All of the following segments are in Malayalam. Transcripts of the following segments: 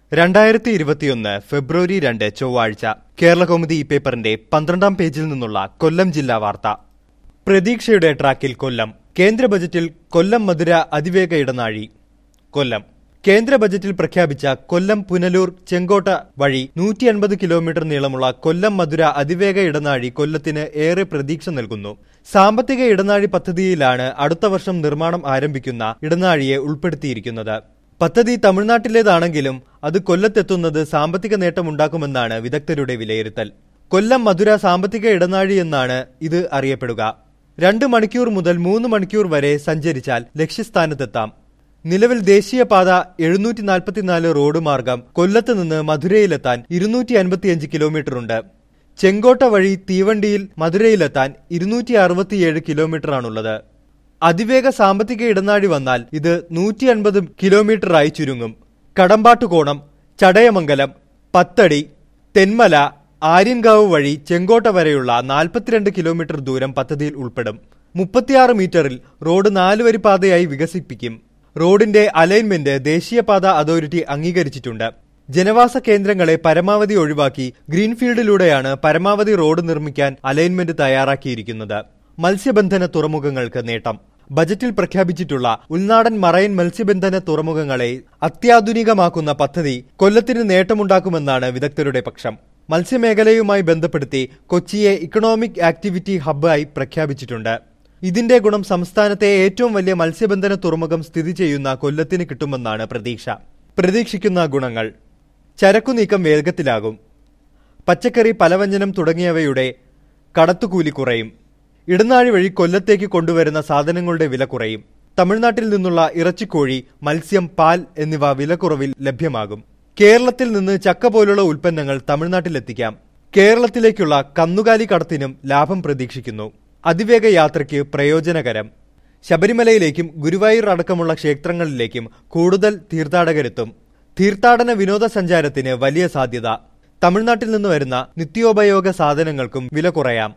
രണ്ടായിരത്തി ഇരുപത്തിയൊന്ന് ഫെബ്രുവരി രണ്ട് ചൊവ്വാഴ്ച കേരളകൗമുദി ഈ പേപ്പറിന്റെ പന്ത്രണ്ടാം പേജിൽ നിന്നുള്ള കൊല്ലം ജില്ലാ വാർത്ത പ്രതീക്ഷയുടെ ട്രാക്കിൽ കൊല്ലം കേന്ദ്ര ബജറ്റിൽ കൊല്ലം മധുര അതിവേഗ ഇടനാഴി കൊല്ലം കേന്ദ്ര ബജറ്റിൽ പ്രഖ്യാപിച്ച കൊല്ലം പുനലൂർ ചെങ്കോട്ട വഴി നൂറ്റി അൻപത് കിലോമീറ്റർ നീളമുള്ള കൊല്ലം മധുര അതിവേഗ ഇടനാഴി കൊല്ലത്തിന് ഏറെ പ്രതീക്ഷ നൽകുന്നു സാമ്പത്തിക ഇടനാഴി പദ്ധതിയിലാണ് അടുത്ത വർഷം നിർമ്മാണം ആരംഭിക്കുന്ന ഇടനാഴിയെ ഉൾപ്പെടുത്തിയിരിക്കുന്നത് പദ്ധതി തമിഴ്നാട്ടിലേതാണെങ്കിലും അത് കൊല്ലത്തെത്തുന്നത് സാമ്പത്തിക നേട്ടമുണ്ടാക്കുമെന്നാണ് വിദഗ്ധരുടെ വിലയിരുത്തൽ കൊല്ലം മധുര സാമ്പത്തിക ഇടനാഴി എന്നാണ് ഇത് അറിയപ്പെടുക രണ്ട് മണിക്കൂർ മുതൽ മൂന്ന് മണിക്കൂർ വരെ സഞ്ചരിച്ചാൽ ലക്ഷ്യസ്ഥാനത്തെത്താം നിലവിൽ ദേശീയപാത എഴുന്നൂറ്റി നാൽപ്പത്തിനാല് റോഡ് മാർഗം കൊല്ലത്ത് നിന്ന് മധുരയിലെത്താൻ ഇരുന്നൂറ്റി അൻപത്തിയഞ്ച് കിലോമീറ്റർ ഉണ്ട് ചെങ്കോട്ട വഴി തീവണ്ടിയിൽ മധുരയിലെത്താൻ ഇരുന്നൂറ്റി അറുപത്തിയേഴ് കിലോമീറ്ററാണുള്ളത് അതിവേഗ സാമ്പത്തിക ഇടനാഴി വന്നാൽ ഇത് നൂറ്റി അൻപത് കിലോമീറ്ററായി ചുരുങ്ങും കടമ്പാട്ടുകോണം ചടയമംഗലം പത്തടി തെന്മല ആര്യൻകാവ് വഴി ചെങ്കോട്ട വരെയുള്ള നാൽപ്പത്തിരണ്ട് കിലോമീറ്റർ ദൂരം പദ്ധതിയിൽ ഉൾപ്പെടും മുപ്പത്തിയാറ് മീറ്ററിൽ റോഡ് നാലുവരി പാതയായി വികസിപ്പിക്കും റോഡിന്റെ അലൈൻമെന്റ് ദേശീയപാത അതോറിറ്റി അംഗീകരിച്ചിട്ടുണ്ട് ജനവാസ കേന്ദ്രങ്ങളെ പരമാവധി ഒഴിവാക്കി ഗ്രീൻഫീൽഡിലൂടെയാണ് പരമാവധി റോഡ് നിർമ്മിക്കാൻ അലൈൻമെന്റ് തയ്യാറാക്കിയിരിക്കുന്നത് മത്സ്യബന്ധന തുറമുഖങ്ങൾക്ക് നേട്ടം ബജറ്റിൽ പ്രഖ്യാപിച്ചിട്ടുള്ള ഉൾനാടൻ മറൈൻ മത്സ്യബന്ധന തുറമുഖങ്ങളെ അത്യാധുനികമാക്കുന്ന പദ്ധതി കൊല്ലത്തിന് നേട്ടമുണ്ടാക്കുമെന്നാണ് വിദഗ്ധരുടെ പക്ഷം മത്സ്യമേഖലയുമായി ബന്ധപ്പെടുത്തി കൊച്ചിയെ ഇക്കണോമിക് ആക്ടിവിറ്റി ഹബ്ബായി പ്രഖ്യാപിച്ചിട്ടുണ്ട് ഇതിന്റെ ഗുണം സംസ്ഥാനത്തെ ഏറ്റവും വലിയ മത്സ്യബന്ധന തുറമുഖം സ്ഥിതി ചെയ്യുന്ന കൊല്ലത്തിന് കിട്ടുമെന്നാണ് പ്രതീക്ഷ പ്രതീക്ഷിക്കുന്ന ഗുണങ്ങൾ ചരക്കു നീക്കം വേഗത്തിലാകും പച്ചക്കറി പലവ്യഞ്ജനം തുടങ്ങിയവയുടെ കടത്തുകൂലി കുറയും ഇടനാഴി വഴി കൊല്ലത്തേക്ക് കൊണ്ടുവരുന്ന സാധനങ്ങളുടെ വില കുറയും തമിഴ്നാട്ടിൽ നിന്നുള്ള ഇറച്ചിക്കോഴി മത്സ്യം പാൽ എന്നിവ വിലക്കുറവിൽ ലഭ്യമാകും കേരളത്തിൽ നിന്ന് ചക്ക പോലുള്ള ഉൽപ്പന്നങ്ങൾ തമിഴ്നാട്ടിലെത്തിക്കാം കേരളത്തിലേക്കുള്ള കന്നുകാലി കടത്തിനും ലാഭം പ്രതീക്ഷിക്കുന്നു അതിവേഗ യാത്രയ്ക്ക് പ്രയോജനകരം ശബരിമലയിലേക്കും ഗുരുവായൂർ അടക്കമുള്ള ക്ഷേത്രങ്ങളിലേക്കും കൂടുതൽ തീർത്ഥാടകരെത്തും തീർത്ഥാടന വിനോദസഞ്ചാരത്തിന് വലിയ സാധ്യത തമിഴ്നാട്ടിൽ നിന്ന് വരുന്ന നിത്യോപയോഗ സാധനങ്ങൾക്കും വില കുറയാം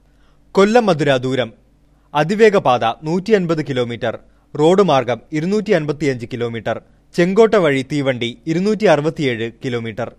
കൊല്ലം മധുര ദൂരം അതിവേഗ പാത നൂറ്റി അൻപത് കിലോമീറ്റർ റോഡ് മാർഗം ഇരുന്നൂറ്റി അൻപത്തിയഞ്ച് കിലോമീറ്റർ ചെങ്കോട്ട വഴി തീവണ്ടി ഇരുന്നൂറ്റി അറുപത്തിയേഴ് കിലോമീറ്റർ